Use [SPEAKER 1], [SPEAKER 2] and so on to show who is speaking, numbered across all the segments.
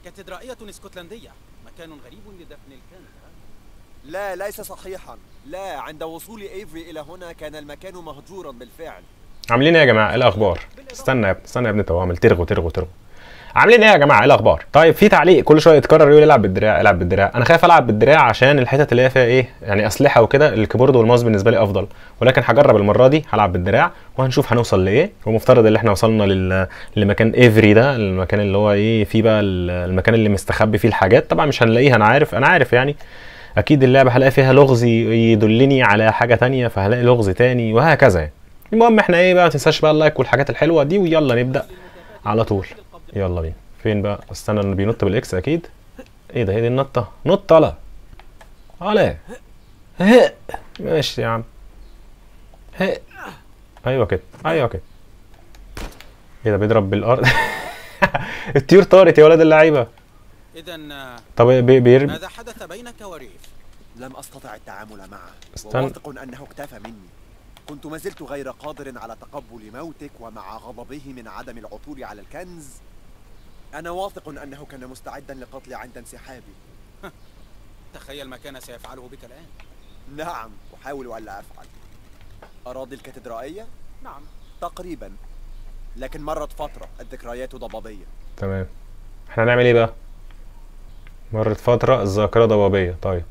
[SPEAKER 1] كاتدرائية اسكتلندية مكان غريب لدفن الكنز
[SPEAKER 2] لا ليس صحيحا لا عند وصول ايفري الى هنا كان المكان مهجورا بالفعل
[SPEAKER 3] عاملين ايه يا جماعه ايه الاخبار استنى يا ابني استنى يا ابني توامل ترغوا ترغوا ترغوا عاملين ايه يا جماعه ايه الاخبار طيب في تعليق كل شويه يتكرر يقول العب بالدراع العب بالدراع انا خايف العب بالدراع عشان الحتت اللي هي فيها ايه يعني اسلحه وكده الكيبورد والماوس بالنسبه لي افضل ولكن هجرب المره دي هلعب بالدراع وهنشوف هنوصل لايه ومفترض ان احنا وصلنا لل... لمكان ايفري ده المكان اللي هو ايه فيه بقى ال- المكان اللي مستخبي فيه الحاجات طبعا مش هنلاقيها انا عارف انا عارف يعني اكيد اللعبه هلاقي فيها لغز ي- يدلني على حاجه تانية فهلاقي لغز تاني وهكذا يعني المهم احنا ايه بقى ما تنساش بقى اللايك والحاجات الحلوه دي ويلا نبدا على طول يلا بينا فين بقى استنى انه بينط بالاكس اكيد ايه ده هي دي النطه نط على على هه. ماشي يا عم هه. ايوه كده ايوه كده ايه ده بيضرب بالارض الطيور طارت يا ولاد اللعيبه
[SPEAKER 1] إذا
[SPEAKER 3] طب بي بير...
[SPEAKER 1] ماذا حدث بينك وريف؟
[SPEAKER 2] لم استطع التعامل معه
[SPEAKER 3] استنى.
[SPEAKER 2] وواثق انه اكتفى مني كنت ما زلت غير قادر على تقبل موتك ومع غضبه من عدم العثور على الكنز انا واثق انه كان مستعدا لقتلي عند انسحابي
[SPEAKER 1] تخيل ما كان سيفعله بك الآن
[SPEAKER 2] نعم احاول الا افعل اراضي الكاتدرائيه
[SPEAKER 1] نعم
[SPEAKER 2] تقريبا لكن مرت فتره الذكريات ضبابيه
[SPEAKER 3] تمام احنا هنعمل ايه بقى مرت فترة الذاكرة ضبابية طيب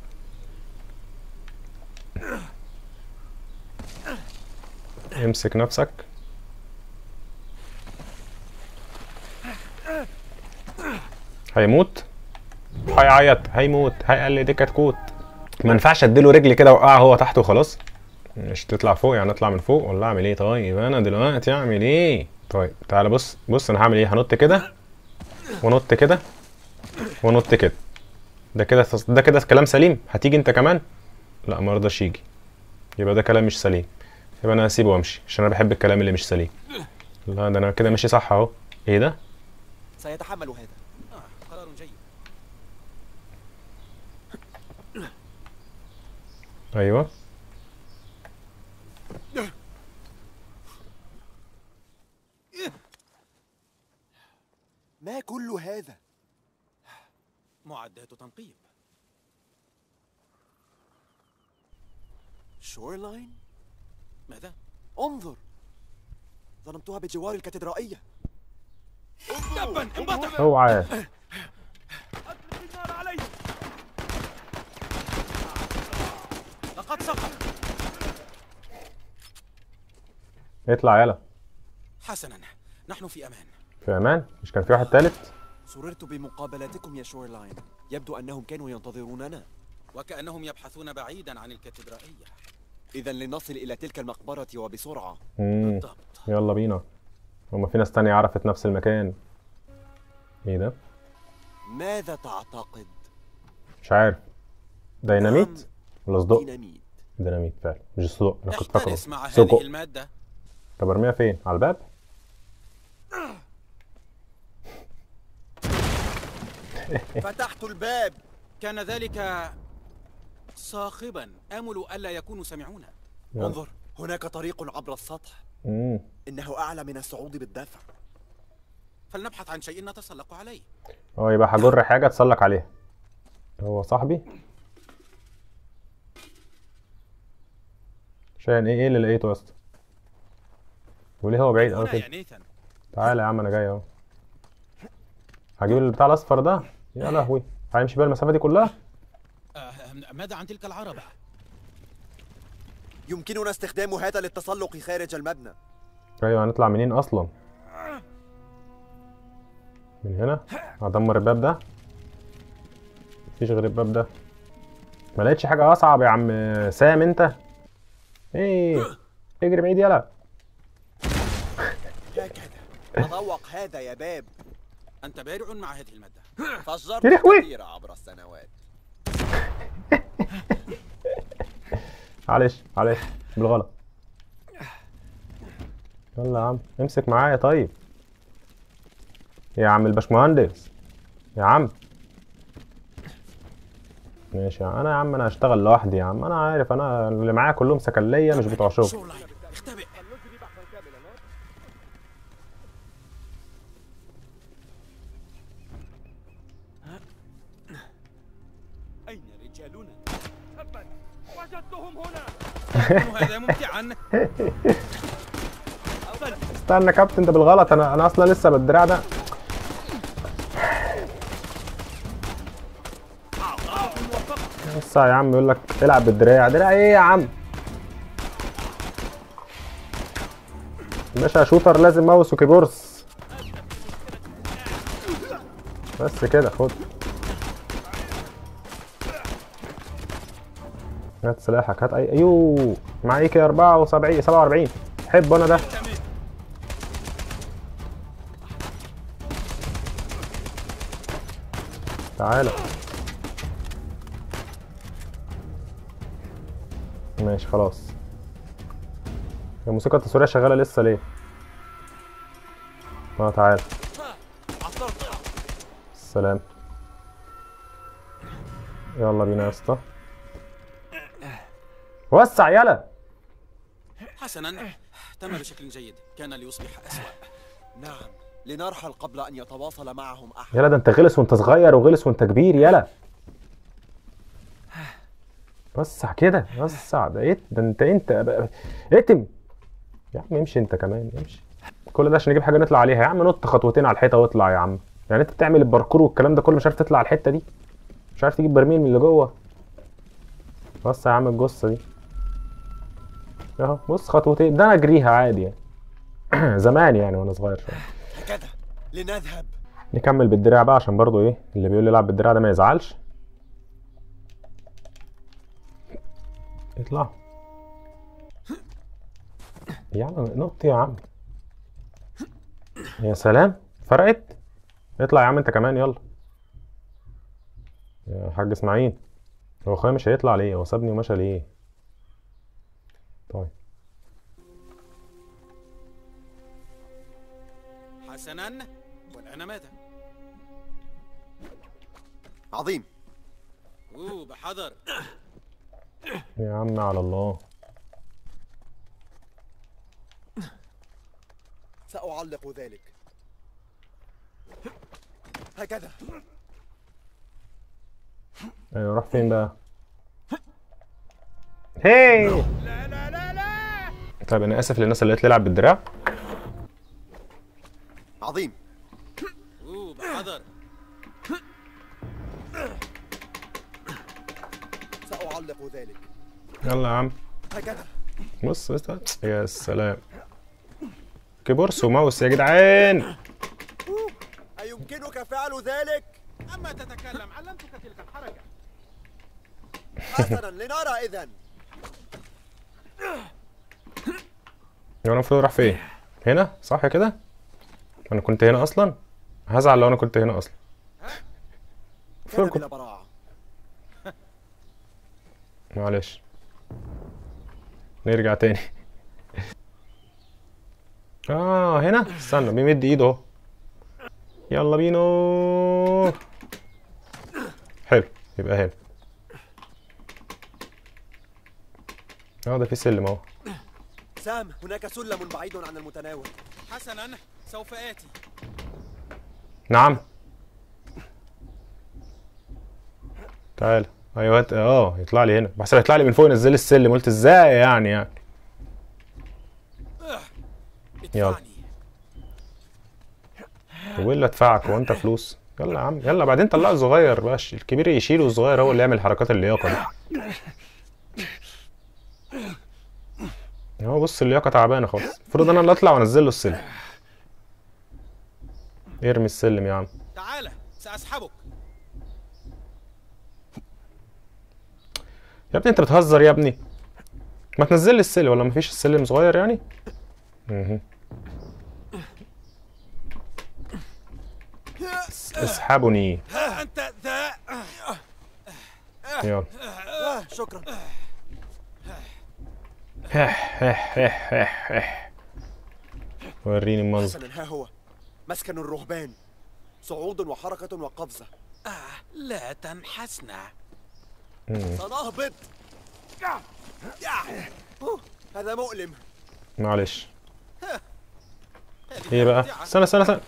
[SPEAKER 3] امسك نفسك هيموت هيعيط هيموت هيقل دي كتكوت ما ينفعش اديله رجل كده اوقعه هو تحت وخلاص مش تطلع فوق يعني اطلع من فوق ولا اعمل ايه طيب انا دلوقتي اعمل ايه طيب تعالى بص بص انا هعمل ايه هنط كده ونط كده ونط كده ده كده ده كده كلام سليم هتيجي انت كمان لا ما رضاش يجي يبقى ده كلام مش سليم يبقى انا هسيبه وامشي عشان انا بحب الكلام اللي مش سليم لا ده انا كده ماشي صح اهو ايه ده
[SPEAKER 2] سيتحمل هذا
[SPEAKER 1] آه قرار جيد
[SPEAKER 3] ايوه
[SPEAKER 2] ما كل هذا
[SPEAKER 1] معدات تنقيب
[SPEAKER 2] شورلاين
[SPEAKER 1] ماذا؟
[SPEAKER 2] انظر ظننتها بجوار الكاتدرائيه
[SPEAKER 1] تبا انبطح
[SPEAKER 3] اوعى
[SPEAKER 1] اطلق النار عليه لقد سقط
[SPEAKER 3] اطلع يلا
[SPEAKER 1] حسنا نحن في أمان
[SPEAKER 3] في امان مش كان في واحد تالت
[SPEAKER 2] سررت بمقابلتكم يا شورلاين يبدو انهم كانوا ينتظروننا
[SPEAKER 1] وكأنهم يبحثون بعيدا عن الكاتدرائية
[SPEAKER 2] اذا لنصل الى تلك المقبره وبسرعه
[SPEAKER 3] مم.
[SPEAKER 1] بالضبط
[SPEAKER 3] يلا بينا هما في ناس تانية عرفت نفس المكان ايه ده
[SPEAKER 2] ماذا تعتقد
[SPEAKER 3] مش عارف ديناميت
[SPEAKER 2] نعم.
[SPEAKER 3] ولا صدق
[SPEAKER 2] ديناميت
[SPEAKER 3] ديناميت فعلا مش صدق انا كنت فاكره
[SPEAKER 1] احترس مع
[SPEAKER 3] صدق
[SPEAKER 1] هذه المادة
[SPEAKER 3] طب ارميها فين على الباب
[SPEAKER 2] فتحت الباب
[SPEAKER 1] كان ذلك صاخبا آمل ألا يكونوا سمعونا
[SPEAKER 3] يلا.
[SPEAKER 2] انظر هناك طريق عبر السطح
[SPEAKER 3] امم
[SPEAKER 2] انه اعلى من الصعود بالدفع
[SPEAKER 1] فلنبحث عن شيء نتسلق عليه
[SPEAKER 3] اه يبقى هجر حاجه اتسلق عليها هو صاحبي عشان ايه ايه اللي لقيته يا اسطى وليه هو بعيد قوي
[SPEAKER 1] هنا
[SPEAKER 3] كده
[SPEAKER 1] يا نيثان
[SPEAKER 3] تعالى يا عم انا جاي اهو هجيب البتاع الاصفر ده يا لهوي هيمشي بقى المسافه دي كلها
[SPEAKER 1] آه ماذا عن تلك العربة؟
[SPEAKER 2] يمكننا استخدام هذا للتسلق خارج المبنى
[SPEAKER 3] ايوه هنطلع منين اصلا من هنا هدمر الباب ده مفيش غير الباب ده ما لقيتش حاجه اصعب يا عم سام انت ايه اجري بعيد يلا
[SPEAKER 2] هكذا تذوق هذا يا باب
[SPEAKER 1] أنت بارع مع هذه المادة
[SPEAKER 2] فجرت
[SPEAKER 3] يا لهوي.
[SPEAKER 2] كثير عبر السنوات
[SPEAKER 3] معلش معلش بالغلط يلا يا عم امسك معايا طيب يا عم الباشمهندس يا عم ماشي يا عم. انا يا عم انا هشتغل لوحدي يا عم انا عارف انا اللي معايا كلهم سكلية مش بتوع شغل
[SPEAKER 1] شورلاين اختبئ وجدتهم هنا هذا ممتعا
[SPEAKER 3] استنى يا كابتن ده بالغلط انا انا اصلا لسه بالدراع ده بص يا عم يقول لك العب بالدراع دراع ايه يا عم باشا شوتر لازم ماوس وكيبورد بس كده خد هات سلاحك هات اي ايوه معايا كده 74 47 حب انا ده تعالى ماشي خلاص الموسيقى التصويرية شغالة لسه ليه؟ اه تعالى
[SPEAKER 1] عثرت
[SPEAKER 3] السلام يلا بينا يا اسطى وسع يلا
[SPEAKER 1] حسنا تم بشكل جيد كان ليصبح أسوأ
[SPEAKER 2] نعم لنرحل قبل أن يتواصل معهم أحد
[SPEAKER 3] يلا ده انت غلس وانت صغير وغلس وانت كبير يلا وسع كده وسع ده ايه ده انت انت بقى- اتم يا عم امشي انت كمان امشي كل ده عشان نجيب حاجه نطلع عليها يا عم نط خطوتين على الحيطه واطلع يا عم يعني انت بتعمل الباركور والكلام ده كله مش عارف تطلع على الحته دي مش عارف تجيب برميل من اللي جوه بص يا عم الجثه دي اهو بص خطوتين ده انا اجريها عادي يعني زمان يعني وانا صغير شويه
[SPEAKER 2] هكذا لنذهب
[SPEAKER 3] نكمل بالدراع بقى عشان برضو ايه اللي بيقول لي العب بالدراع ده ما يزعلش اطلع يا عم نط يا عم يا سلام فرقت اطلع يا عم انت كمان يلا يا حاج اسماعيل هو اخويا مش هيطلع ليه هو سابني ومشى ليه طيب
[SPEAKER 1] حسنا والآن ماذا؟
[SPEAKER 2] عظيم
[SPEAKER 1] أوه بحذر
[SPEAKER 3] يا عم على الله
[SPEAKER 2] سأعلق ذلك هكذا
[SPEAKER 3] ايوه راح فين بقى هي
[SPEAKER 1] لا لا لا لا
[SPEAKER 3] طيب انا اسف للناس اللي قالت لي العب بالدراع
[SPEAKER 2] عظيم
[SPEAKER 1] أوه بحذر
[SPEAKER 2] سأعلق ذلك
[SPEAKER 3] يلا يا عم
[SPEAKER 2] هكذا
[SPEAKER 3] بص بص يا سلام كيبورس وماوس يا جدعان
[SPEAKER 2] أيمكنك فعل ذلك؟
[SPEAKER 1] أما تتكلم علمتك تلك الحركة
[SPEAKER 2] حسنا لنرى إذا
[SPEAKER 3] هو انا المفروض راح فين هنا صح كده انا كنت هنا اصلا هزعل لو انا كنت هنا اصلا
[SPEAKER 2] كان
[SPEAKER 3] المفروض
[SPEAKER 2] بلا
[SPEAKER 3] كنت
[SPEAKER 2] براعة
[SPEAKER 3] معلش نرجع تاني اه هنا استنى بيمد ايده اهو يلا بينا حلو يبقى هنا اه ده في سلم اهو
[SPEAKER 2] سام هناك سلم بعيد عن المتناول
[SPEAKER 1] حسنا سوف آتي
[SPEAKER 3] نعم تعال ايوه هات اه يطلع لي هنا بس هيطلع لي من فوق ينزل لي السلم قلت ازاي يعني يعني يلا.
[SPEAKER 1] ادفعني
[SPEAKER 3] ولا ادفعك هو انت فلوس يلا يا عم يلا بعدين طلع الصغير باش الكبير يشيل والصغير هو اللي يعمل حركات اللياقه دي هو بص اللياقه تعبانه خالص المفروض انا اللي اطلع وانزل له السلم ارمي السلم يا عم
[SPEAKER 1] تعال سأسحبك
[SPEAKER 3] يا ابني انت بتهزر يا ابني ما تنزل لي السلم ولا مفيش السلم صغير يعني مهم. اس- اسحبني
[SPEAKER 1] ها أنت ذا
[SPEAKER 3] يلا
[SPEAKER 2] آه شكرا
[SPEAKER 3] وريني المنظر
[SPEAKER 2] حسنا ها هو مسكن الرهبان صعود وحركة وقفزة
[SPEAKER 1] آه لا تنحسنا
[SPEAKER 3] مم.
[SPEAKER 2] سنهبط يا. أوه، هذا مؤلم
[SPEAKER 3] معلش
[SPEAKER 1] هذه
[SPEAKER 3] ايه بقى
[SPEAKER 1] ممتعة.
[SPEAKER 3] استنى استنى استنى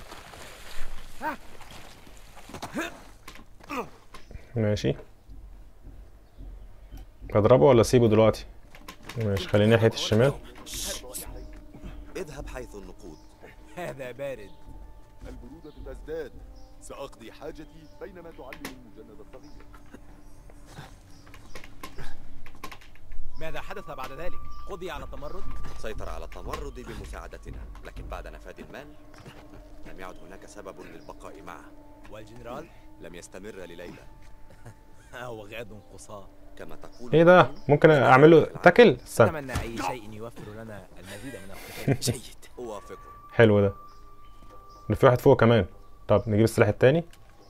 [SPEAKER 3] ماشي اضربه ولا اسيبه دلوقتي ماشي خليني ناحيه الشمال
[SPEAKER 4] اذهب حيث النقود
[SPEAKER 5] هذا بارد
[SPEAKER 2] البرودة تزداد سأقضي حاجتي بينما تعلم المجند الصغير
[SPEAKER 5] ماذا حدث بعد ذلك؟ قضي على التمرد؟
[SPEAKER 4] سيطر على التمرد بمساعدتنا لكن بعد نفاذ المال لم يعد هناك سبب للبقاء معه
[SPEAKER 5] والجنرال؟
[SPEAKER 4] لم يستمر لليلى
[SPEAKER 5] هو غاد قصاه
[SPEAKER 4] كما تقول
[SPEAKER 3] ايه ده ممكن اعمل له تاكل استنى
[SPEAKER 5] أتمنى أي شيء يوفر لنا المزيد من القتال
[SPEAKER 1] جيد
[SPEAKER 4] أوافقه
[SPEAKER 3] حلو ده ده في واحد فوق كمان طب نجيب السلاح التاني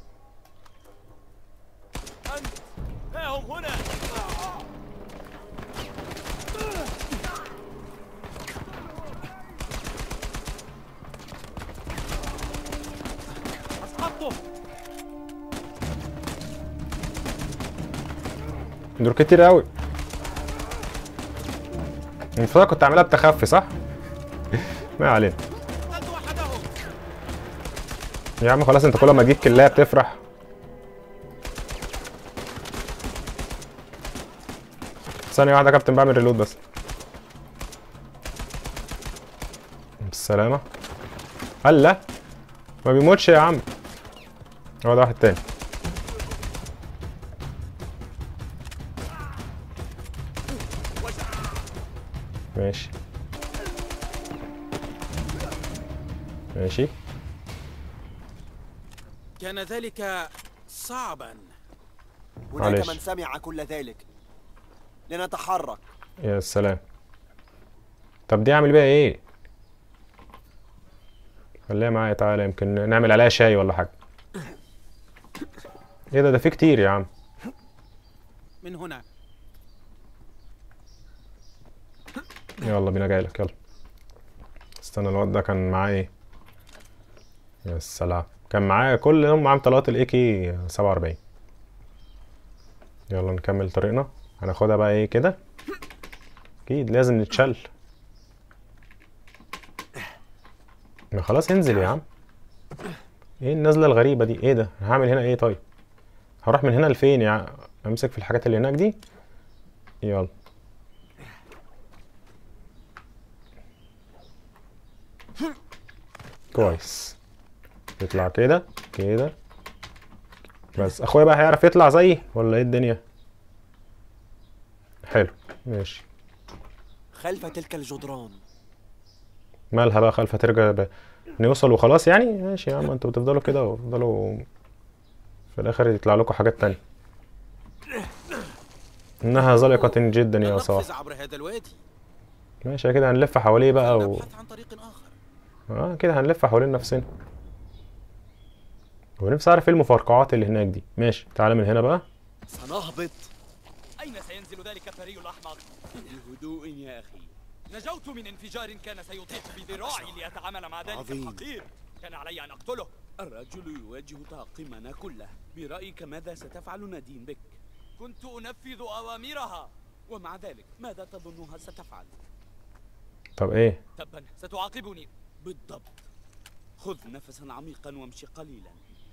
[SPEAKER 5] ها هم هنا أسقطته
[SPEAKER 3] دول كتير قوي المفروض كنت اعملها بتخفي صح ما علينا
[SPEAKER 1] قد وحدهم
[SPEAKER 3] يا عم خلاص انت كل ما تجيب كلايه بتفرح ثانية واحدة يا كابتن بعمل ريلود بس بالسلامة هلا ما بيموتش يا عم هو ده واحد تاني ماشي ماشي
[SPEAKER 1] كان ذلك صعبا
[SPEAKER 2] هناك
[SPEAKER 3] معلش.
[SPEAKER 2] من سمع كل ذلك لنتحرك
[SPEAKER 3] يا سلام طب دي اعمل بيها ايه خليها معايا تعالى يمكن نعمل عليها شاي ولا حاجه ايه ده ده في كتير يا عم
[SPEAKER 1] من هنا
[SPEAKER 3] يلا بينا جايلك يلا استنى الواد ده كان معاه ايه يا سلام كان معاه كل يوم معاه طلقات الاي كي 47 يلا نكمل طريقنا هناخدها بقى ايه كده اكيد لازم نتشل ما خلاص انزل يا عم ايه النزله الغريبه دي ايه ده أنا هعمل هنا ايه طيب هروح من هنا لفين يا عم امسك في الحاجات اللي هناك دي يلا كويس يطلع كده كده بس اخويا بقى هيعرف يطلع زيي ولا ايه الدنيا حلو ماشي
[SPEAKER 2] خلف تلك الجدران
[SPEAKER 3] مالها بقى خلفها ترجع ب... نوصل وخلاص يعني ماشي يا عم انتوا بتفضلوا كده وتفضلوا في الاخر يطلع لكم حاجات تانية انها زلقة جدا يا
[SPEAKER 1] نقفز
[SPEAKER 3] صاح
[SPEAKER 1] عبر هذا الوادي
[SPEAKER 3] ماشي كده هنلف حواليه بقى و...
[SPEAKER 1] نبحث عن طريق آخر
[SPEAKER 3] اه كده هنلف حوالين نفسنا ونفسي اعرف ايه المفرقعات اللي هناك دي ماشي تعالى من هنا بقى
[SPEAKER 2] سنهبط
[SPEAKER 5] أين سينزل ذلك الثري الأحمق؟
[SPEAKER 6] بهدوء يا أخي
[SPEAKER 5] نجوت من انفجار كان سيطيح بذراعي لأتعامل مع ذلك
[SPEAKER 6] عظيم.
[SPEAKER 5] الحقير كان علي أن أقتله
[SPEAKER 6] الرجل يواجه طاقمنا كله برأيك ماذا ستفعل نادين بك
[SPEAKER 5] كنت أنفذ أوامرها
[SPEAKER 6] ومع ذلك ماذا تظنها ستفعل
[SPEAKER 3] طب ايه
[SPEAKER 5] تبا ستعاقبني
[SPEAKER 6] بالضبط خذ نفسا عميقا وامشي قليلا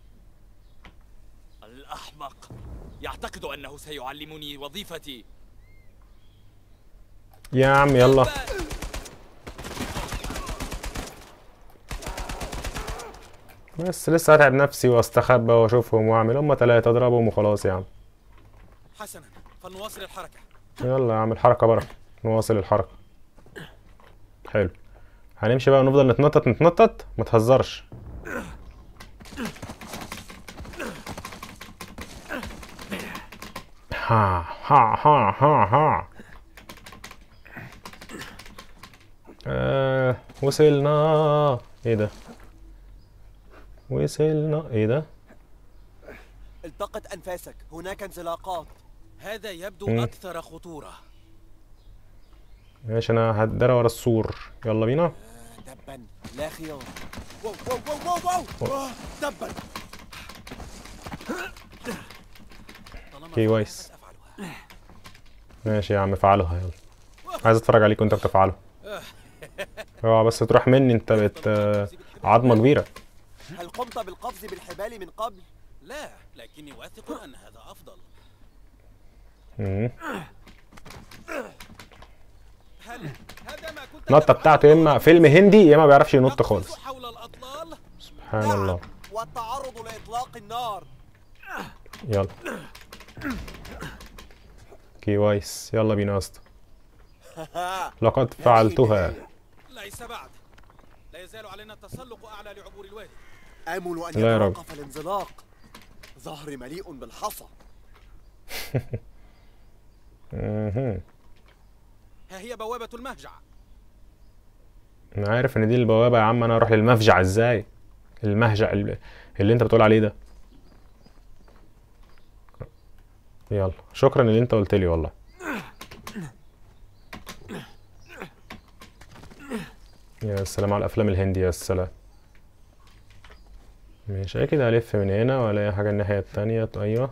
[SPEAKER 5] الأحمق يعتقد أنه سيعلمني وظيفتي
[SPEAKER 3] يا عم يلا بس لسه هتعب نفسي واستخبى واشوفهم واعمل هما تلاتة اضربهم وخلاص يا عم
[SPEAKER 1] حسنا فلنواصل الحركة
[SPEAKER 3] يلا يا عم الحركة بركة نواصل الحركة حلو هنمشي بقى ونفضل نتنطط نتنطط ما تهزرش ها ها ها ها ها آه وصلنا ايه ده وصلنا ايه ده
[SPEAKER 2] التقط أنفاسك هناك انزلاقات
[SPEAKER 1] هذا يبدو
[SPEAKER 3] مم.
[SPEAKER 1] أكثر خطورة
[SPEAKER 3] ماشي انا هتدرى ورا السور يلا بينا
[SPEAKER 2] دبا لا خيار واو واو واو واو واو آه، دبا
[SPEAKER 1] طالما
[SPEAKER 3] اوكي، كويس.
[SPEAKER 1] فعلت أفعلها.
[SPEAKER 3] ماشي يا عم فعلها يلا عايز اتفرج عليك وانت بتفعله اوعى بس تروح مني انت بقت آه، عظمه كبيره
[SPEAKER 2] هل قمت بالقفز بالحبال من قبل؟
[SPEAKER 1] لا لكني واثق أن هذا أفضل
[SPEAKER 3] مم.
[SPEAKER 1] هل هذا ما كنت
[SPEAKER 3] النطه بتاعته يا اما فيلم هندي يا اما ما بيعرفش ينط
[SPEAKER 1] نقفز
[SPEAKER 3] خالص
[SPEAKER 1] حول الأطلال
[SPEAKER 3] سبحان الله
[SPEAKER 2] والتعرض لإطلاق النار
[SPEAKER 3] يلا كويس يلا بينا يا اسطى لقد فعلتها
[SPEAKER 1] ليس بعد لا يزال علينا التسلق أعلى لعبور الوادي
[SPEAKER 2] آمل أن
[SPEAKER 3] لا يا رب.
[SPEAKER 2] يتوقف الانزلاق ظهري مليء بالحصى
[SPEAKER 3] مهم.
[SPEAKER 1] ها هي بوابة المهجع
[SPEAKER 3] انا عارف ان دي البوابه يا عم انا اروح للمفجع ازاي المهجع ال- اللي انت بتقول عليه ده يلا شكرا اللي انت قلت لي والله يا سلام على الافلام الهندي يا سلام مش اكيد هلف من هنا ولا اي حاجه الناحيه التانية ايوه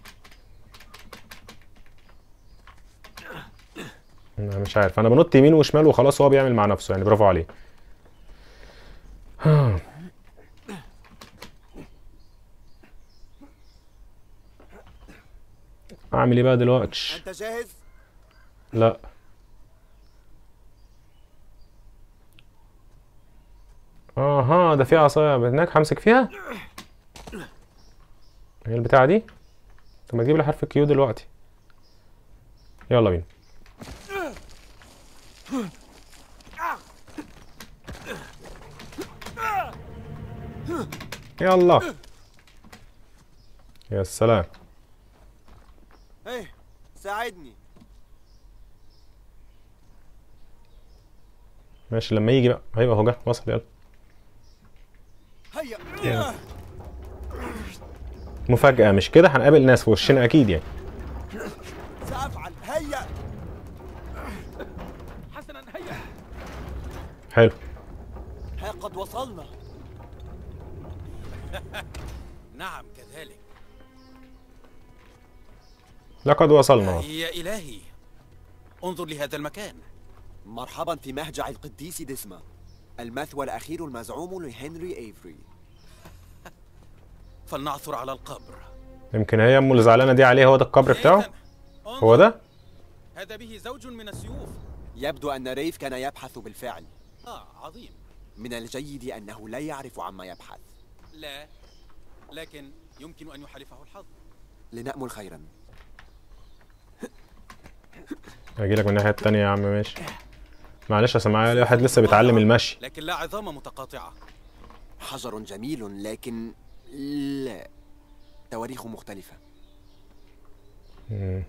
[SPEAKER 3] انا مش عارف انا بنط يمين وشمال وخلاص هو بيعمل مع نفسه يعني برافو عليه اعمل ايه بقى دلوقتي
[SPEAKER 2] أنت جاهز؟
[SPEAKER 3] لا اها ده في عصايه هناك همسك فيها هي البتاعه دي طب ما تجيب لي حرف الكيو دلوقتي يلا بينا يلا يا سلام
[SPEAKER 2] إيه ساعدني
[SPEAKER 3] ماشي لما يجي بقى ايوه اهو جه وصل يلا
[SPEAKER 2] هيا
[SPEAKER 3] مفاجأة مش كده هنقابل ناس في وشنا أكيد يعني
[SPEAKER 2] سأفعل هيا
[SPEAKER 1] حسنا هيا
[SPEAKER 3] حلو
[SPEAKER 2] ها قد وصلنا
[SPEAKER 1] نعم كذلك
[SPEAKER 3] لقد وصلنا
[SPEAKER 1] يا إلهي انظر لهذا المكان
[SPEAKER 2] مرحبا في مهجع القديس ديسما المثوى الأخير المزعوم لهنري إيفري
[SPEAKER 1] فلنعثر على القبر
[SPEAKER 3] يمكن هي أمه اللي زعلانة دي عليه هو ده القبر بتاعه
[SPEAKER 1] إذن، انظر،
[SPEAKER 3] هو ده
[SPEAKER 1] هذا به زوج من السيوف
[SPEAKER 2] يبدو أن ريف كان يبحث بالفعل
[SPEAKER 1] آه عظيم
[SPEAKER 2] من الجيد أنه لا يعرف عما يبحث
[SPEAKER 1] لا لكن يمكن أن يحالفه الحظ
[SPEAKER 2] لنأمل خيرا
[SPEAKER 3] هجيلك من الناحية التانية يا عم ماشي معلش يا سماعي لي واحد لسه بيتعلم المشي
[SPEAKER 1] لكن لا عظام متقاطعة
[SPEAKER 2] حجر جميل لكن لا تواريخ مختلفة
[SPEAKER 3] مم.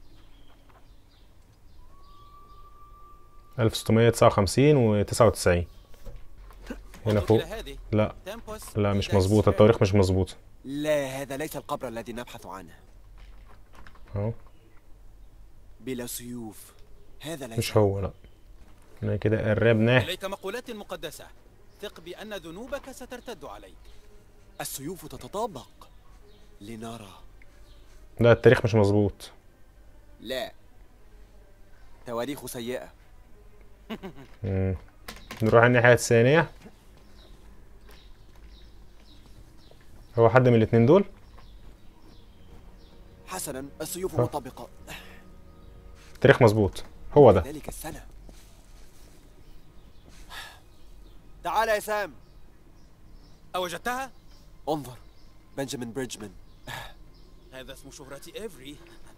[SPEAKER 3] 1659 و 99 هنا
[SPEAKER 1] انظر
[SPEAKER 3] فوق
[SPEAKER 1] إلى هذه
[SPEAKER 3] لا
[SPEAKER 1] تيمبوس
[SPEAKER 3] لا مش
[SPEAKER 1] إلى
[SPEAKER 3] مظبوطة
[SPEAKER 1] السفر.
[SPEAKER 3] التواريخ مش مظبوطة
[SPEAKER 2] لا هذا ليس القبر الذي نبحث عنه
[SPEAKER 3] اهو
[SPEAKER 2] بلا سيوف هذا ليس
[SPEAKER 3] مش هو لا احنا كده قربناه
[SPEAKER 1] إليك مقولات مقدسة ثق بأن ذنوبك سترتد عليك
[SPEAKER 2] السيوف تتطابق لنرى
[SPEAKER 3] لا التاريخ مش مظبوط
[SPEAKER 2] لا تواريخ سيئة
[SPEAKER 3] مم. نروح الناحية الثانية هو حد من الاتنين دول
[SPEAKER 2] حسنا السيوف
[SPEAKER 3] ها.
[SPEAKER 2] مطابقة
[SPEAKER 3] التاريخ مظبوط هو ده
[SPEAKER 2] ذلك السنة تعال يا سام
[SPEAKER 1] أوجدتها؟
[SPEAKER 2] انظر بنجامين بريدجمان
[SPEAKER 1] هذا اسم شهرة إيفري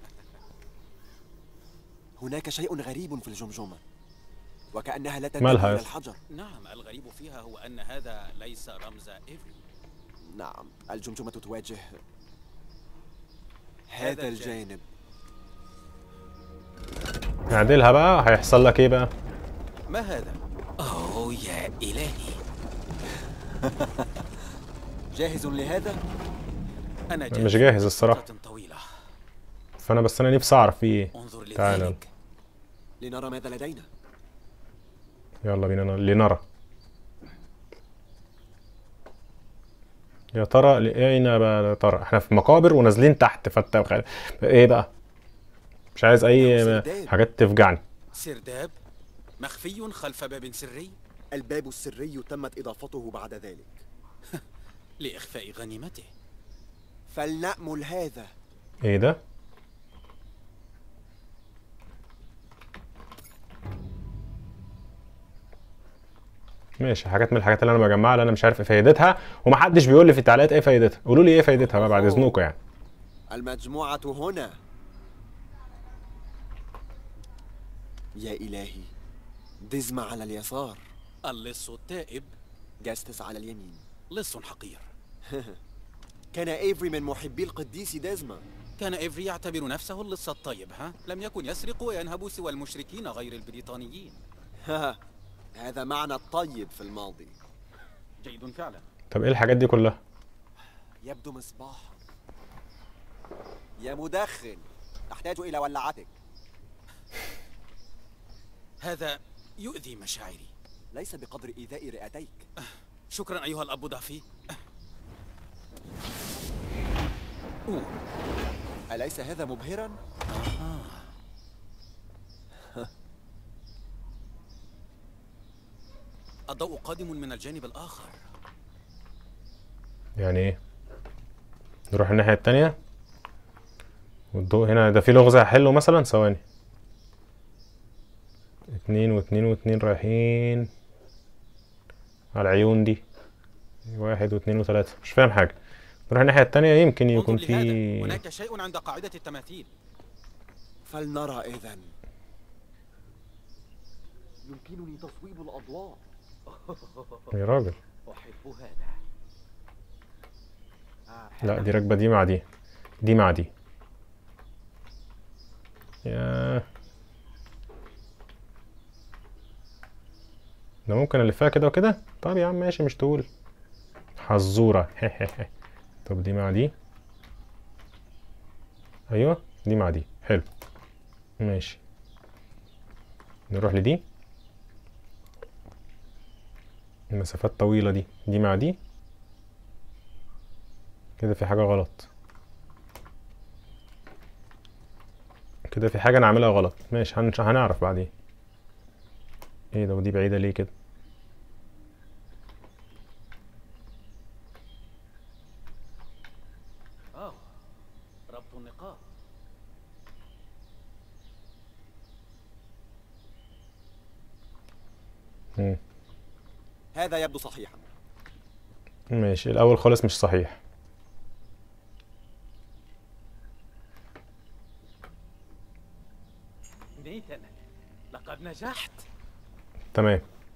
[SPEAKER 2] هناك شيء غريب في الجمجمة وكأنها لا
[SPEAKER 3] مالها
[SPEAKER 2] تنتمي
[SPEAKER 3] يا
[SPEAKER 2] إلى
[SPEAKER 3] أخي؟
[SPEAKER 2] الحجر
[SPEAKER 1] نعم الغريب فيها هو أن هذا ليس رمز إيفري
[SPEAKER 2] نعم الجمجمة تواجه هذا الجانب
[SPEAKER 3] نعدلها بقى هيحصل لك ايه بقى
[SPEAKER 1] ما هذا؟ أوه يا إلهي
[SPEAKER 2] جاهز لهذا؟
[SPEAKER 1] أنا
[SPEAKER 3] مش
[SPEAKER 1] جاهز
[SPEAKER 3] جاهز الصراحة
[SPEAKER 1] فترة طويلة
[SPEAKER 3] فانا بس انا نفسي اعرف في ايه
[SPEAKER 1] انظر
[SPEAKER 3] تعال
[SPEAKER 1] لذلك
[SPEAKER 2] لنرى ماذا لدينا
[SPEAKER 3] يلا بينا ن- لنرى يا ترى لقينا بقى يا ترى احنا في مقابر ونازلين تحت فانت بخ- ايه بقى مش عايز اي
[SPEAKER 2] سرداب.
[SPEAKER 3] حاجات تفجعني
[SPEAKER 1] سرداب مخفي خلف باب سري
[SPEAKER 2] الباب السري تمت إضافته بعد ذلك
[SPEAKER 1] لإخفاء غنيمته
[SPEAKER 2] فلنأمل هذا
[SPEAKER 3] ايه ده ماشي حاجات من الحاجات اللي انا بجمعها اللي انا مش عارف ايه فايدتها ومحدش بيقول لي في التعليقات ايه فايدتها قولوا لي ايه فايدتها بقى بعد اذنكم يعني
[SPEAKER 2] المجموعة هنا يا إلهي دزمة على اليسار
[SPEAKER 1] اللص التائب
[SPEAKER 2] جاستس على اليمين
[SPEAKER 1] لص حقير
[SPEAKER 2] كان إيفري من محبي القديس دزمة
[SPEAKER 1] كان إيفري يعتبر نفسه اللص الطيب ها لم يكن يسرق وينهب سوى المشركين غير البريطانيين
[SPEAKER 2] هذا معنى الطيب في الماضي
[SPEAKER 1] جيد فعلا
[SPEAKER 3] طب ايه الحاجات دي كلها
[SPEAKER 2] يبدو مصباحا يا مدخن أحتاج إلى ولعتك
[SPEAKER 1] هذا يؤذي مشاعري
[SPEAKER 2] ليس بقدر إيذاء رئتيك
[SPEAKER 1] شكرا أيها الأب ضعفي أوه.
[SPEAKER 2] أليس هذا مبهرا؟
[SPEAKER 1] الضوء قادم من الجانب الآخر
[SPEAKER 3] يعني ايه نروح الناحية التانية والضوء هنا ده في لغز هحله مثلا ثواني اتنين واتنين واتنين رايحين على العيون دي واحد واتنين وتلاتة مش فاهم حاجة نروح الناحية التانية يمكن يكون
[SPEAKER 1] انظر لهذا
[SPEAKER 3] في
[SPEAKER 1] هناك شيء عند قاعدة التماثيل
[SPEAKER 2] فلنرى إذا يمكنني تصويب الأضواء
[SPEAKER 3] يا راجل
[SPEAKER 2] أحب هذا
[SPEAKER 3] لا دي راكبة دي مع دي دي مع دي يا ده ممكن الفها كده وكده طب يا عم ماشي مش تقول حزورة طب دي مع دي ايوه دي مع دي حلو ماشي نروح لدي المسافات طويلة دي دي مع دي كده في حاجة غلط كده في حاجة أنا عاملها غلط ماشي هن- هنعرف بعدين ايه ده ودي بعيدة ليه كده
[SPEAKER 1] آه ربط النقاط
[SPEAKER 3] مم.
[SPEAKER 2] هذا يبدو صحيحا
[SPEAKER 3] ماشي الأول خالص مش صحيح
[SPEAKER 1] نيثن لقد نجحت
[SPEAKER 3] تمام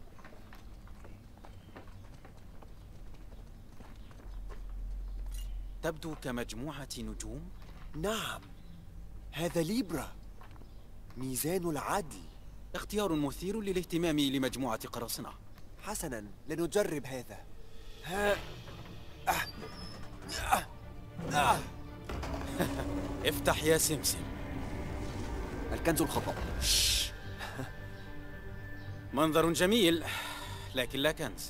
[SPEAKER 1] تبدو كمجموعة نجوم
[SPEAKER 2] نعم هذا ليبرا ميزان العدل
[SPEAKER 1] اختيار مثير للاهتمام لمجموعة قراصنة
[SPEAKER 2] حسنا لنجرب هذا ها
[SPEAKER 1] افتح يا سمسم
[SPEAKER 2] الكنز الخطأ
[SPEAKER 1] منظر جميل لكن لا كنز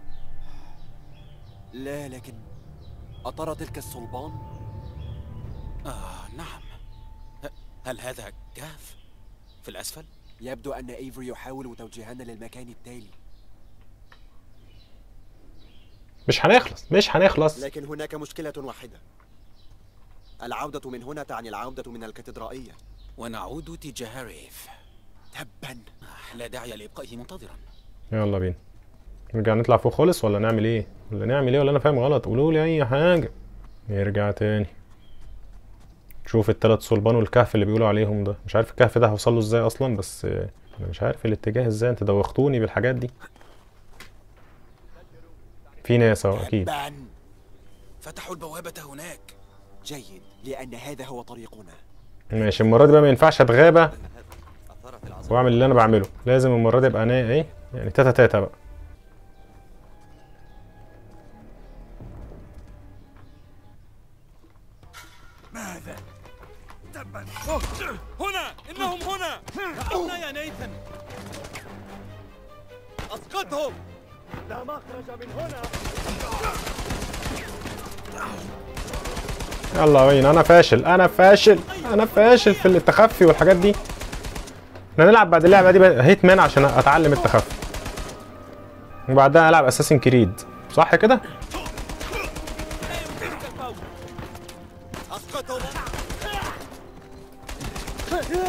[SPEAKER 2] لا لكن أترى تلك الصلبان؟
[SPEAKER 1] آه نعم ه- هل هذا كهف في الأسفل؟
[SPEAKER 2] يبدو أن إيفري يحاول توجيهنا للمكان التالي
[SPEAKER 3] مش هنخلص مش هنخلص
[SPEAKER 2] لكن هناك مشكلة واحدة العودة من هنا تعني العودة من الكاتدرائية
[SPEAKER 1] ونعود تجاه ريف
[SPEAKER 2] تبا
[SPEAKER 1] آه، لا داعي لإبقائه منتظرا
[SPEAKER 3] يلا بينا نرجع نطلع فوق خالص ولا نعمل ايه ولا نعمل ايه ولا انا فاهم غلط قولوا لي اي حاجه نرجع تاني شوف التلات صلبان والكهف اللي بيقولوا عليهم ده مش عارف الكهف ده هوصل له ازاي اصلا بس آه، انا مش عارف الاتجاه ازاي انت دوختوني بالحاجات دي في ناس اهو اكيد
[SPEAKER 2] تبا
[SPEAKER 1] فتحوا البوابة هناك
[SPEAKER 2] جيد لأن هذا هو طريقنا
[SPEAKER 3] ماشي المره دي بقى ما ينفعش اتغابى
[SPEAKER 4] أن هذا أثارت العظمة
[SPEAKER 3] واعمل اللي انا بعمله لازم المره دي ابقى انا ايه يعني تاتا تاتا بقى
[SPEAKER 5] هنا إنهم هنا
[SPEAKER 1] هنا يا نيثن
[SPEAKER 5] أسقطهم
[SPEAKER 3] يلا بينا انا فاشل انا فاشل انا فاشل في التخفي والحاجات دي احنا نلعب بعد اللعبه دي بقى هيت مان عشان اتعلم التخفي وبعدها العب اساسن كريد صح كده
[SPEAKER 5] أسقطهم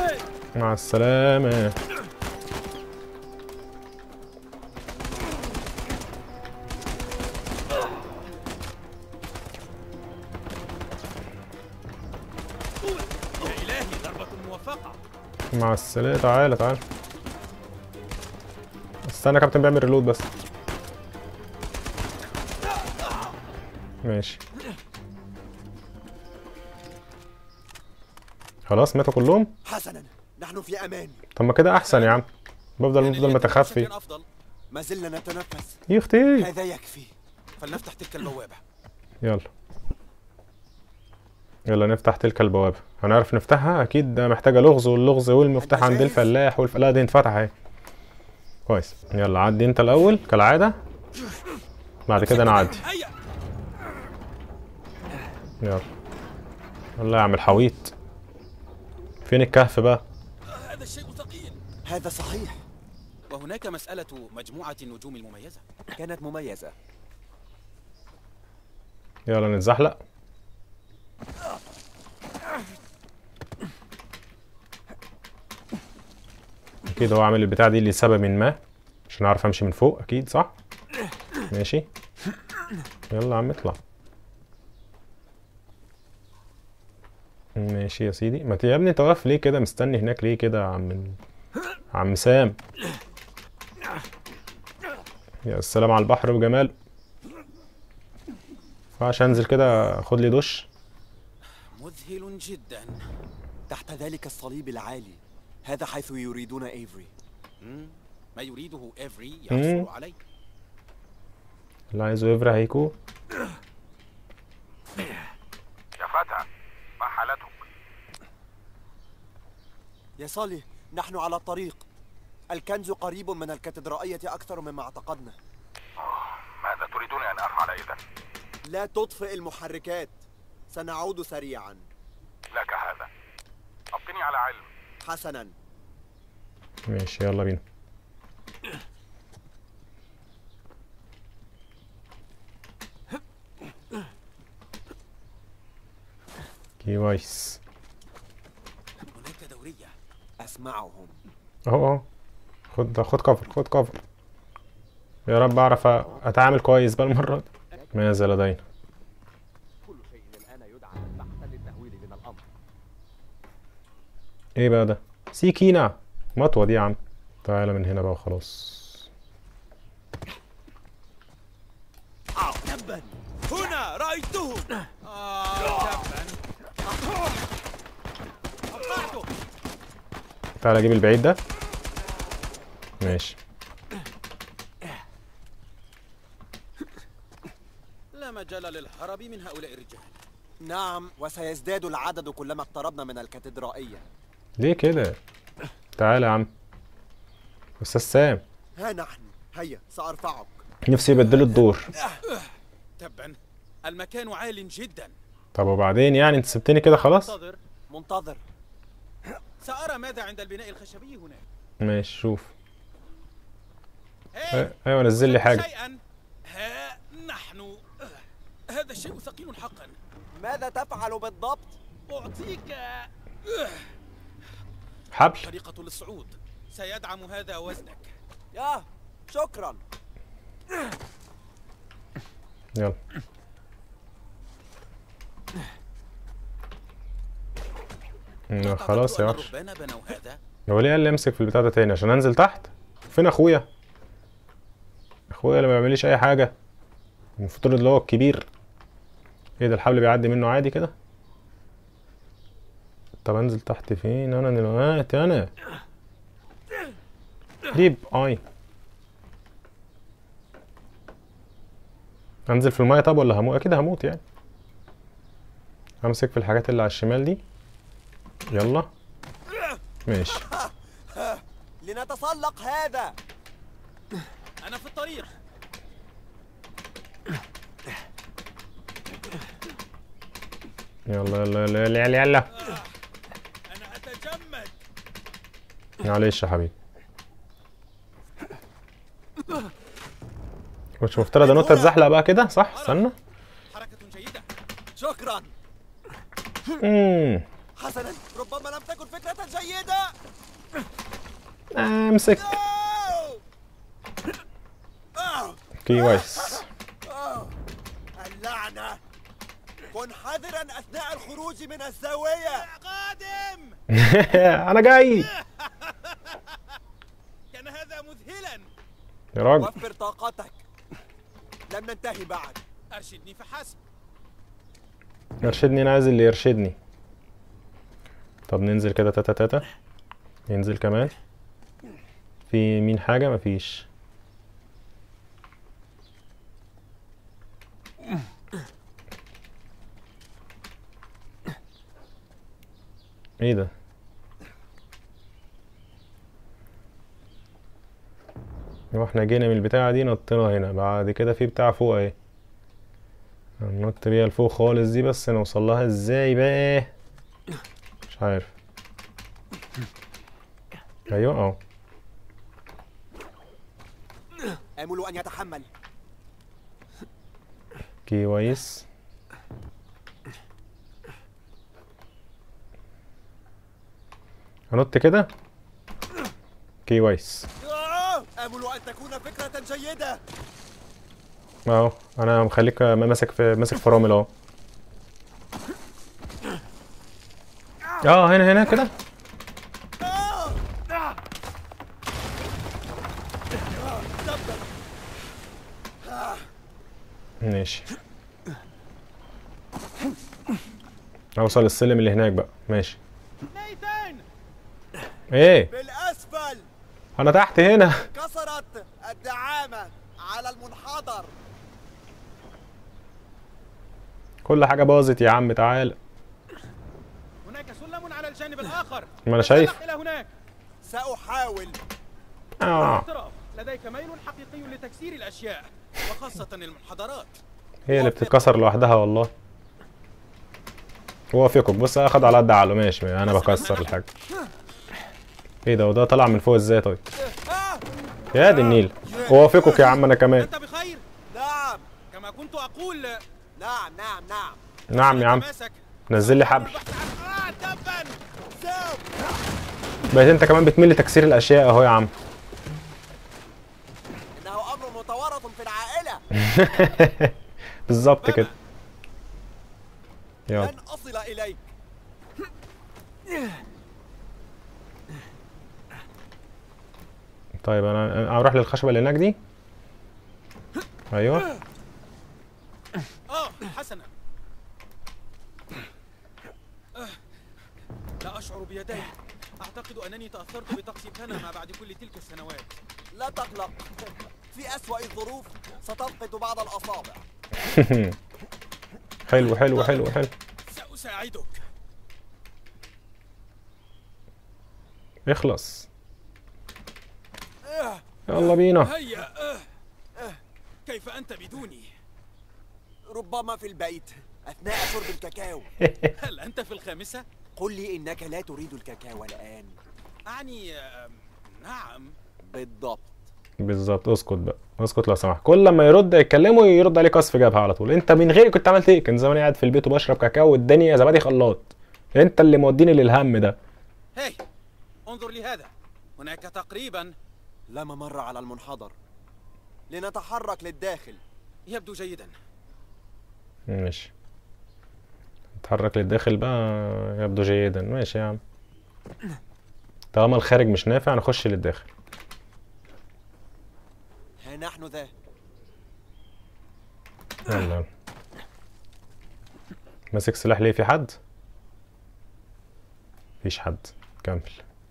[SPEAKER 3] مع السلامه مع السلامة تعالى تعالى استنى يا كابتن بيعمل ريلود بس ماشي خلاص ماتوا كلهم
[SPEAKER 2] حسنا نحن في امان
[SPEAKER 3] طب ما كده احسن يا عم بفضل
[SPEAKER 1] كان
[SPEAKER 3] بفضل
[SPEAKER 1] ليتم
[SPEAKER 3] متخفي
[SPEAKER 1] بشكل أفضل
[SPEAKER 2] ما زلنا نتنفس
[SPEAKER 3] يا اختي
[SPEAKER 2] هذا يكفي
[SPEAKER 1] فلنفتح تلك البوابة
[SPEAKER 3] يلا يلا نفتح تلك البوابة هنعرف نفتحها اكيد ده محتاجة لغز واللغز والمفتاح
[SPEAKER 2] أنت
[SPEAKER 3] عند
[SPEAKER 2] جاهز؟
[SPEAKER 3] الفلاح والف... لا دي انفتح اهي كويس يلا عدي انت الاول كالعادة بعد كده انا اعدي
[SPEAKER 5] هيا
[SPEAKER 3] يلا يلا يا عم الحويط فين الكهف بقى
[SPEAKER 5] هذا الشيء ثقيل
[SPEAKER 2] هذا صحيح
[SPEAKER 1] وهناك مسألة مجموعة النجوم المميزة
[SPEAKER 2] كانت مميزة
[SPEAKER 3] يلا نتزحلق اكيد هو عامل البتاع دي لسبب ما عشان اعرف امشي من فوق اكيد صح ماشي يلا يا عم اطلع ماشي يا سيدي ما ت- يا ابني انت واقف ليه كده مستني هناك ليه كده يا عم ال- عم سام يا سلام على البحر وجماله ينفعش انزل كده اخد لي دش
[SPEAKER 1] مذهل جدا
[SPEAKER 2] تحت ذلك الصليب العالي هذا حيث يريدون ايفري
[SPEAKER 1] مم. ما يريده إيفري
[SPEAKER 3] مم.
[SPEAKER 1] يحصل عليه
[SPEAKER 3] اللي عايزه يفرح هيكو
[SPEAKER 7] يا فتى ما حالتك؟
[SPEAKER 2] يا صالح نحن على الطريق الكنز قريب من الكاتدرائية أكثر مما اعتقدنا
[SPEAKER 7] ماذا تريدون أن أفعل إذا؟
[SPEAKER 2] لا تطفئ المحركات سنعود سريعا
[SPEAKER 7] لك هذا أعطني على علم
[SPEAKER 2] حسنا
[SPEAKER 3] ماشي يلا بينا كويس
[SPEAKER 1] هناك دورية
[SPEAKER 2] أسمعهم
[SPEAKER 3] اهو اهو خد خد كفر خد كفر يا رب اعرف أ- اتعامل كويس بقى المره دي ماذا لدينا
[SPEAKER 4] كل شيء الآن يدعى بحثا للتهويل من الأمر
[SPEAKER 3] ايه بقى ده سيكينة مطوة دي يا عم تعالى من هنا بقى وخلاص
[SPEAKER 2] تبا
[SPEAKER 6] هنا رأيته
[SPEAKER 1] آه تبا
[SPEAKER 5] أقطعته
[SPEAKER 3] تعالى اجيب البعيد ده ماشي
[SPEAKER 1] لا مجال للهرب من هؤلاء الرجال
[SPEAKER 2] نعم وسيزداد العدد كلما اقتربنا من الكاتدرائية
[SPEAKER 3] ليه كده تعالى يا عم استاذ سام
[SPEAKER 2] ها نحن هيا سأرفعك
[SPEAKER 3] نفسي يبدلوا الدور
[SPEAKER 1] تبا المكان عال جدا
[SPEAKER 3] طب وبعدين يعني انت سبتني كده خلاص
[SPEAKER 1] انتظر
[SPEAKER 2] منتظر
[SPEAKER 1] سأرى ماذا عند البناء الخشبي هناك
[SPEAKER 3] ماشي شوف
[SPEAKER 1] هاي
[SPEAKER 3] اه، ايوه نزل لي حاجه
[SPEAKER 1] شيئا ها نحن هذا الشيء ثقيل حقا
[SPEAKER 2] ماذا تفعل بالضبط؟
[SPEAKER 1] أعطيك
[SPEAKER 3] حبل
[SPEAKER 1] طريقة للصعود سيدعم هذا وزنك
[SPEAKER 2] ياه شكرا
[SPEAKER 3] يلا اه، خلاص يا
[SPEAKER 1] أعتقد
[SPEAKER 3] وحش
[SPEAKER 1] أن الرهبان بنوا هذا
[SPEAKER 3] هو ليه قال لي امسك في البتاع ده تاني عشان انزل تحت فين اخويا اخويا اللي ما بيعمليش اي حاجه المفترض اللي هو الكبير ايه ده الحبل بيعدي منه عادي كده طب انزل تحت فين انا دلوقتي انا ريب اي انزل في المايه طب ولا هموت اكيد هموت يعني امسك في الحاجات اللي على الشمال دي يلا ماشي
[SPEAKER 2] لنتسلق هذا
[SPEAKER 1] أنا في الطريق
[SPEAKER 3] يلا يلا يلا يلا يلا, يلا.
[SPEAKER 5] أنا أتجمد
[SPEAKER 3] معلش يا حبيبي مش مفترض ان انت تزحلق بقى كده صح استنى
[SPEAKER 1] حركة جيدة
[SPEAKER 2] شكرا
[SPEAKER 3] امم
[SPEAKER 2] حسنا ربما لم تكن فكرة جيدة
[SPEAKER 3] امسك كويس
[SPEAKER 2] اللعنة كن حذرا أثناء الخروج من الزاوية
[SPEAKER 1] قادم
[SPEAKER 3] انا جاي
[SPEAKER 5] كان هذا مذهلا
[SPEAKER 3] يا راجل
[SPEAKER 2] وفر طاقتك لم ننتهي بعد
[SPEAKER 5] أرشدني فحسب
[SPEAKER 3] يرشدني انا عايز اللي يرشدني طب ننزل كده تاتا تاتا ينزل كمان في مين حاجة مفيش ايه ده هو احنا جينا من البتاعة دي نطينا هنا بعد كده في بتاع فوق اهي هننط بيها لفوق خالص دي بس نوصل لها ازاي بقى مش عارف ايوه اه
[SPEAKER 2] آمل أن يتحمل
[SPEAKER 3] كويس هنط كده كويس
[SPEAKER 2] آه! آمل أن تكون فكرة جيدة
[SPEAKER 3] اهو انا مخليك ماسك في ماسك فرامل اهو اه هنا هنا كده ماشي اوصل السلم اللي هناك بقى ماشي
[SPEAKER 5] نيثان
[SPEAKER 3] ايه
[SPEAKER 2] بالأسفل
[SPEAKER 3] انا تحت هنا
[SPEAKER 2] كسرت الدعامة على المنحدر
[SPEAKER 3] كل حاجه باظت يا عم تعال
[SPEAKER 5] هناك سلم على الجانب الآخر
[SPEAKER 3] ما انا شايف
[SPEAKER 5] تسلق إلى هناك
[SPEAKER 2] سأحاول
[SPEAKER 3] آه.
[SPEAKER 5] اعتراف لديك ميل حقيقي لتكسير الأشياء
[SPEAKER 1] وخاصة المنحدرات
[SPEAKER 3] هي اللي بتتكسر لوحدها والله هو فيكم بص اخد على قد عقله ماشي انا بكسر الحاجه ايه ده وده طلع من فوق ازاي طيب يا دي النيل هو فيكك يا عم انا كمان
[SPEAKER 5] أنت بخير
[SPEAKER 2] نعم
[SPEAKER 5] كما كنت أقول
[SPEAKER 2] نعم نعم نعم
[SPEAKER 3] نعم يا عم
[SPEAKER 5] تماسك
[SPEAKER 3] نزل لي حبل
[SPEAKER 5] البحث عن آه تبا
[SPEAKER 2] سوف
[SPEAKER 3] بقيت انت كمان بتميل لتكسير الاشياء اهو يا عم
[SPEAKER 2] إنه أمر متوارث في العائلة
[SPEAKER 3] بالظبط كده يلا
[SPEAKER 2] لن أصل إليك
[SPEAKER 3] طيب انا أنا اروح للخشبه اللي هناك دي ايوه
[SPEAKER 1] آه حسنا آه، لا أشعر بيدي أعتقد أنني تأثرت بطقس بنما بعد كل تلك السنوات
[SPEAKER 2] لا تقلق في أسوأ الظروف ستفقد بعض الأصابع
[SPEAKER 3] حلو حلو حلو حلو
[SPEAKER 1] سأساعدك
[SPEAKER 3] اخلص يلا بينا
[SPEAKER 1] هيا آه. كيف أنت بدوني؟
[SPEAKER 2] ربما في البيت أثناء شرب الكاكاو
[SPEAKER 1] هل أنت في الخامسة؟
[SPEAKER 2] قل لي إنك لا تريد الكاكاو الآن
[SPEAKER 1] أعني آم، نعم
[SPEAKER 2] بالضبط
[SPEAKER 3] بالظبط اسكت بقى اسكت لو سمحت كل لما يرد يتكلموا يرد عليه قصف جبهه على طول انت من غيري كنت عملت ايه كان زماني قاعد في البيت وبشرب كاكاو والدنيا زبادي خلاط انت اللي موديني للهم ده
[SPEAKER 1] هاي انظر لهذا هناك تقريبا
[SPEAKER 2] لا ممر على المنحدر لنتحرك للداخل
[SPEAKER 1] يبدو جيدا
[SPEAKER 3] ماشي اتحرك للداخل بقى يبدو جيدا ماشي يا عم طالما الخارج مش نافع نخش للداخل
[SPEAKER 2] ها نحن ذا
[SPEAKER 3] يلا ماسك سلاح ليه في حد مفيش حد كمل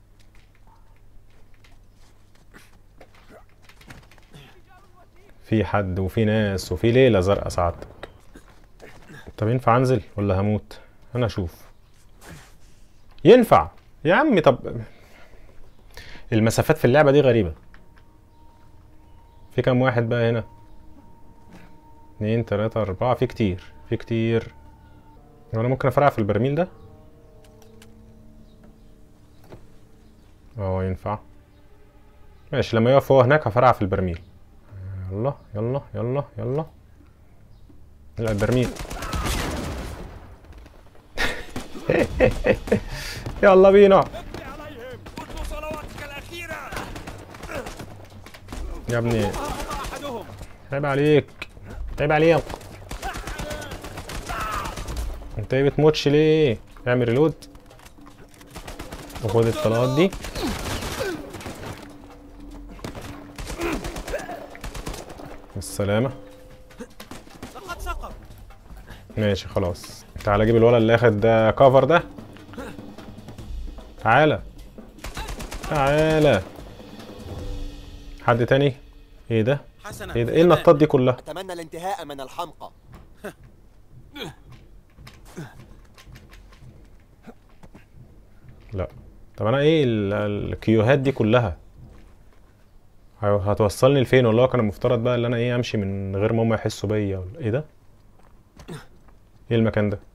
[SPEAKER 3] في حد وفي ناس وفي ليلة زرقاء سعادتك طب ينفع انزل ولا هموت انا اشوف ينفع يا عمي طب المسافات في اللعبة دي غريبة في كام واحد بقى هنا اتنين تلاتة أربعة في كتير في كتير هو أنا ممكن أفرقع في البرميل ده؟ اه ينفع ماشي لما يقف هو هناك هفرقع في البرميل يلا يلا يلا يلا لا البرميل يلا بينا
[SPEAKER 5] اتلو صلواتك الأخيرة
[SPEAKER 3] يا ابني
[SPEAKER 5] أحدهم
[SPEAKER 3] عيب عليك عيب عليك انت ايه بتموتش ليه اعمل ريلود وخد الطلقات دي بالسلامة
[SPEAKER 1] لقد سقط
[SPEAKER 3] ماشي خلاص تعالى جيب الولد اللي اخد ده كفر ده تعالى تعالى حد تاني ايه ده
[SPEAKER 1] حسنا
[SPEAKER 3] ايه ده ايه النطاط دي كلها
[SPEAKER 2] أتمنى الانتهاء من الحمقى
[SPEAKER 3] لا طب انا ايه ال- الكيوهات دي كلها ه- هتوصلني لفين والله كان المفترض بقى ان انا ايه امشي من غير ما هم يحسوا بيا ولا ايه ده ايه المكان ده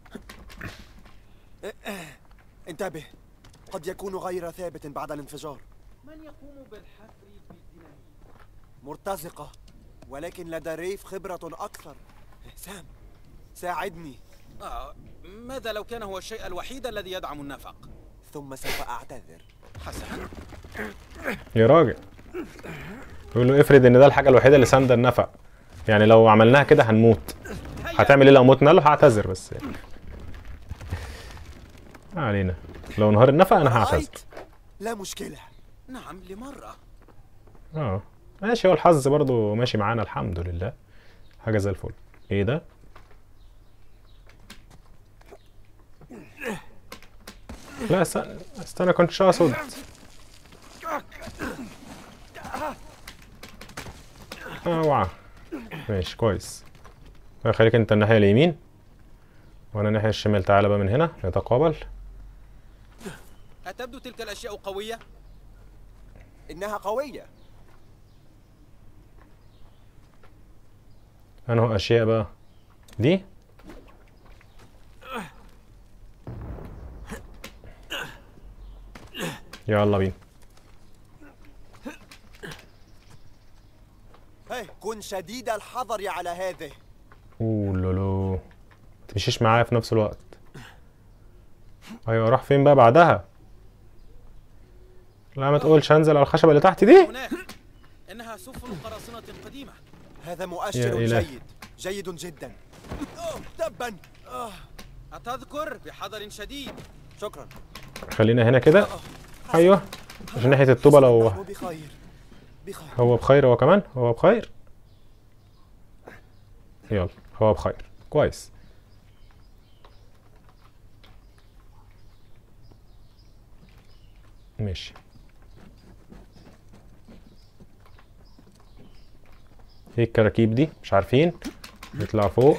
[SPEAKER 2] انتبه قد يكون غير ثابت بعد الانفجار
[SPEAKER 1] من يقوم بالحفر بالديناميت
[SPEAKER 2] مرتزقة ولكن لدى ريف خبرة أكثر سام ساعدني
[SPEAKER 1] آه ماذا لو كان هو الشيء الوحيد الذي يدعم النفق
[SPEAKER 2] ثم سوف أعتذر
[SPEAKER 1] حسنا
[SPEAKER 3] يا راجل يقول له افرض ان ده الحاجه الوحيده اللي ساندة النفق يعني لو عملناها كده هنموت هتعمل ايه لو متنا له هعتذر بس يعني. ما علينا لو انهار النفق انا هعتذر
[SPEAKER 2] رأيت؟ لا مشكلة
[SPEAKER 1] نعم لمرة
[SPEAKER 3] اه ماشي هو الحظ برضو ماشي معانا الحمد لله حاجه زي الفل ايه ده لا استنى استنى كنتش اقصد اوعى ماشي كويس خليك انت الناحيه اليمين وانا الناحيه الشمال تعالى بقى من هنا نتقابل
[SPEAKER 1] أتبدو تلك الأشياء قوية؟
[SPEAKER 2] إنها قوية
[SPEAKER 3] انه اشياء بقى دي يلا بينا
[SPEAKER 2] هي كن شديد الحذر على هذه
[SPEAKER 3] اوه لولو تمشيش معايا في نفس الوقت ايوه راح فين بقى بعدها لا ما تقولش انزل على الخشبه اللي تحت دي
[SPEAKER 1] هناك إنها سفن قراصنة قديمة
[SPEAKER 2] هذا
[SPEAKER 3] يا
[SPEAKER 2] مؤشر
[SPEAKER 3] إله.
[SPEAKER 2] جيد جيد جدا أوه، تبا آه،
[SPEAKER 1] أتذكر بحذر شديد
[SPEAKER 2] شكرا
[SPEAKER 3] خلينا هنا كده ايوه عشان ناحيه الطوبه لو
[SPEAKER 2] نحن بخير بخير
[SPEAKER 3] هو بخير هو كمان هو بخير يلا هو بخير كويس ماشي ايه الكراكيب دي مش عارفين نطلع فوق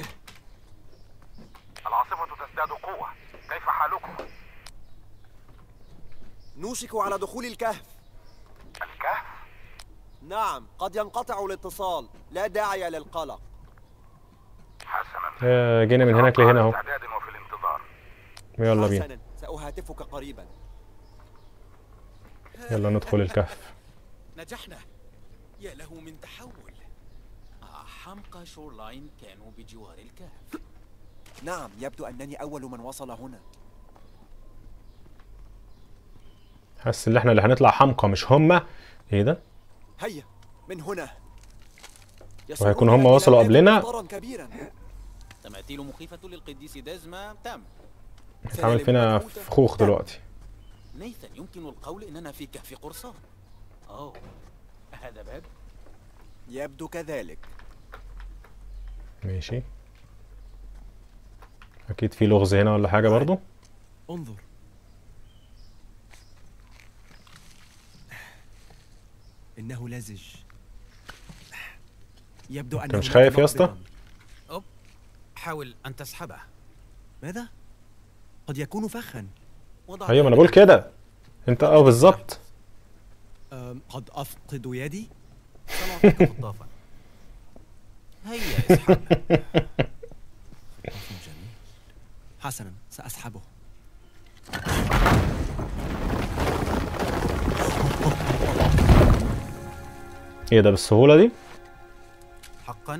[SPEAKER 7] العاصفة تزداد قوة كيف حالكم؟
[SPEAKER 2] نوشك على دخول الكهف
[SPEAKER 7] الكهف؟
[SPEAKER 2] نعم قد ينقطع الاتصال لا داعي للقلق
[SPEAKER 7] حسنا
[SPEAKER 3] آه، جينا من هناك لهنا اهو
[SPEAKER 7] استعداد وفي الانتظار
[SPEAKER 3] يلا بينا
[SPEAKER 2] حسنا سأهاتفك قريبا
[SPEAKER 3] يلا ندخل الكهف
[SPEAKER 1] نجحنا يا له من تحول آه، حمقى شورلاين كانوا بجوار الكهف
[SPEAKER 2] نعم يبدو أنني أول من وصل هنا
[SPEAKER 3] حاسس ان احنا اللي هنطلع حمقى مش هما ايه ده
[SPEAKER 2] هيا من هنا
[SPEAKER 3] وهيكونوا هم وصلوا قبلنا؟
[SPEAKER 2] مطارا كبيرا
[SPEAKER 1] تماثيل مخيفة للقديس ديزما تم
[SPEAKER 3] اتعمل فينا فخوخ دلوقتي
[SPEAKER 1] نيثن يمكن القول إننا في كهف قرصان أوه هذا باب
[SPEAKER 2] يبدو كذلك
[SPEAKER 3] ماشي اكيد في لغز هنا ولا حاجه برضو
[SPEAKER 2] انظر إنه لزج يبدو أنه
[SPEAKER 3] مش خايف يا اسطى؟
[SPEAKER 1] حاول أن تسحبه
[SPEAKER 2] ماذا؟ قد يكون فخا
[SPEAKER 1] وضع
[SPEAKER 3] ايوه ما انا بقول كده انت اه بالظبط
[SPEAKER 2] أم، قد أفقد يدي؟
[SPEAKER 1] سنعطيك خطافا هيا اسحب
[SPEAKER 2] جميل حسنا سأسحبه
[SPEAKER 3] ايه ده بالسهوله دي
[SPEAKER 1] حقا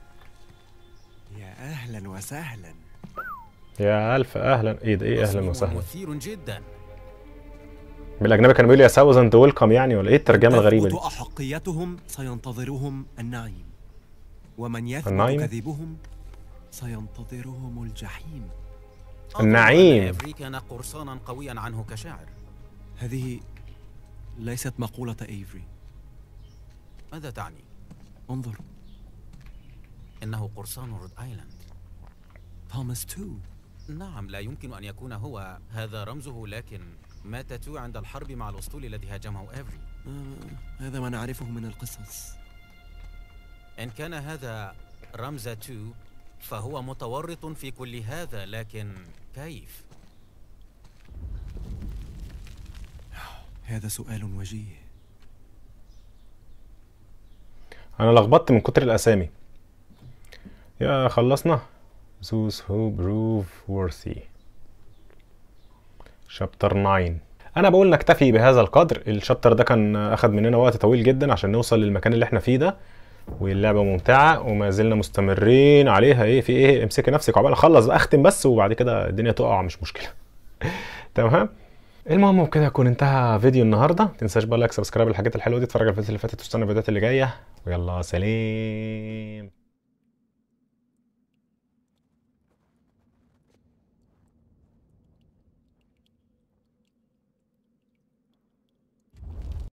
[SPEAKER 2] يا أهلا وسهلا
[SPEAKER 3] يا الف اهلا ايه ده ايه اهلا
[SPEAKER 1] تصميم
[SPEAKER 3] وسهلا
[SPEAKER 1] مثير جدا
[SPEAKER 3] بالاجنبي كانوا بيقولوا يا ساوزنت ويلكم يعني ولا ايه الترجمه الغريبه دي
[SPEAKER 8] تثبت أحقيتهم سينتظرهم النعيم ومن يثبت
[SPEAKER 3] النعيم؟
[SPEAKER 8] كذبهم سينتظرهم الجحيم
[SPEAKER 1] أظن
[SPEAKER 3] النعيم.
[SPEAKER 1] أن إفري كان قرصانا قويا عنه كشاعر
[SPEAKER 8] هذه ليست مقولة ايفري
[SPEAKER 1] ماذا تعني؟
[SPEAKER 8] انظر
[SPEAKER 1] إنه قرصان رود آيلاند
[SPEAKER 8] توماس تو
[SPEAKER 1] نعم لا يمكن أن يكون هو هذا رمزه لكن مات تو عند الحرب مع الأسطول الذي هاجمه إيفري
[SPEAKER 8] آه هذا ما نعرفه من القصص
[SPEAKER 1] إن كان هذا رمز تو فهو متورط في كل هذا لكن كيف؟
[SPEAKER 8] هذا سؤال وجيه
[SPEAKER 3] انا لخبطت من كتر الاسامي يا خلصنا زوس هو بروف وورثي شابتر 9 انا بقول نكتفي بهذا القدر الشابتر ده كان اخد مننا وقت طويل جدا عشان نوصل للمكان اللي احنا فيه ده واللعبه ممتعه وما زلنا مستمرين عليها ايه في ايه امسكي نفسك عقبال اخلص بقى اختم بس وبعد كده الدنيا تقع مش مشكله تمام المهم وبكده يكون انتهى فيديو النهارده تنساش بقى لايك سبسكرايب الحاجات الحلوه دي اتفرج على الفيديوهات اللي فاتت واستنى الفيديوهات اللي جايه ويلا سلام